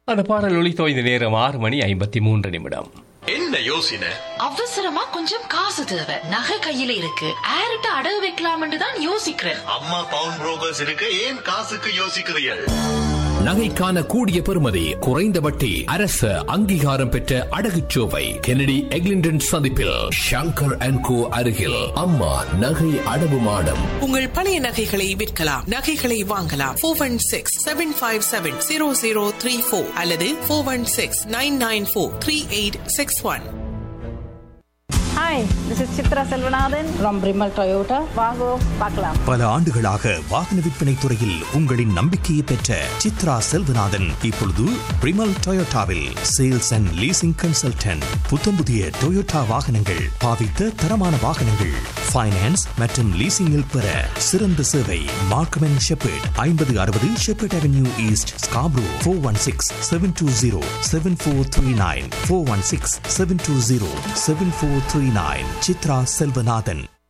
அந்த பாடல் ஒளித்தோ இந்த நேரம் ஆறு மணி ஐம்பத்தி மூன்று நிமிடம் என்ன யோசனை அவசரமா கொஞ்சம் காசு தேவை நகை கையில இருக்கு ஆரிட்ட அடகு வைக்கலாம்னு தான் யோசிக்கிறேன் அம்மா பவுன் புரோக்கர்ஸ் இருக்க ஏன் காசுக்கு யோசிக்கிறீர்கள் நகைக்கான கூடிய பெறுமதி குறைந்த வட்டி அரசு அங்கீகாரம் பெற்ற அடகுச்சோவை கெனடி எக்லிண்டன் சந்திப்பில் ஷங்கர் அண்ட் கோ அருகில் அம்மா நகை அடவு மாடம் உங்கள் பழைய நகைகளை விற்கலாம் நகைகளை வாங்கலாம் four one six seven five seven zero zero three four அல்லது four one six nine nine four three eight six one hi this is Chitra Selvanathan from Brimell Toyota வாங்கோ பார்க்கலாம் பல ஆண்டுகளாக வாகன விற்பனை துறையில் உங்களின் நம்பிக்கையை பெற்ற சித்ரா செல்வநாதன் இப்பொழுது பிரிமல் டொயோட்டாவில் சேல்ஸ் அண்ட் லீசிங் கன்சல்டன்ட் புத்தம் புதிய டொயோட்டா வாகனங்கள் பாவித்த தரமான வாகனங்கள் ஃபைனான்ஸ் மற்றும் லீசிங்கில் பெற சிறந்த சேவை மார்க்கம் அண்ட் ஷெப்பர்ட் ஐம்பது அறுபது Sheppard Avenue East Scarborough four one six seven two zero seven four three nine four one six seven two zero seven four three nine Chitra Selvanathan